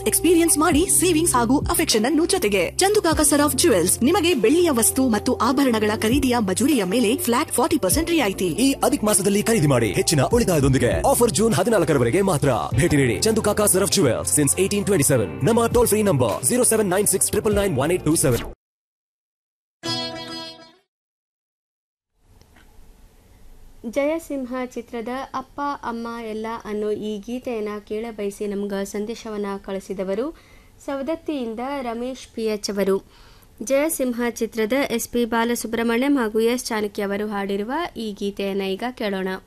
experience ಮಾಡಿ savings ಹಾಗೂ affection ಅನ್ನು ಜೊತೆಗೆ ಚಂದುಕಾಕ ಸರಾಫ್ ಜುವೆಲ್ಸ್ ನಿಮಗೆ ಬೆಳ್ಳಿಯ ವಸ್ತು ಮತ್ತು ಆಭರಣಗಳ ಖರೀದಿಯ ಮಜೂರಿಯ ಮೇಲೆ ಫ್ಲಾಟ್ ಫಾರ್ಟಿ ಪರ್ಸೆಂಟ್ ರಿಯಾಯಿತಿ ಈ ಅಧಿಕ ಮಾಸದಲ್ಲಿ ಖರೀದಿ ಮಾಡಿ ಹೆಚ್ಚಿನ ಉಳಿತಾಯದೊಂದಿಗೆ ಆಫರ್ ಜೂನ್ ಹದಿನಾಲ್ಕರವರೆಗೆ ಮಾತ್ರ ಭೇಟಿ ನೀಡಿ Chandukaka Saraf jewels since eighteen twenty seven ನಮ್ಮ toll free number zero seven nine six triple nine one eight two seven Jayasimha ಚಿತ್ರದ ಅಪ್ಪ ಅಮ್ಮ ಎಲ್ಲ ಅನ್ನೋ ಈ ಗೀತೆಯನ್ನು ಕೇಳಬಯಸಿ ನಮ್ಗೆ ಸಂದೇಶವನ್ನು ಕಳಿಸಿದವರು ಸವದತ್ತಿಯಿಂದ ರಮೇಶ್ ಪಿ ಎಚ್ ಅವರು ಜಯಸಿಂಹ ಚಿತ್ರದ ಎಸ್ ಪಿ ಬಾಲಸುಬ್ರಹ್ಮಣ್ಯಂ ಹಾಗೂ ಎಸ್ ಚಾಣಕ್ಯ ಅವರು ಹಾಡಿರುವ ಈ ಗೀತೆಯನ್ನು ಈಗ ಕೇಳೋಣ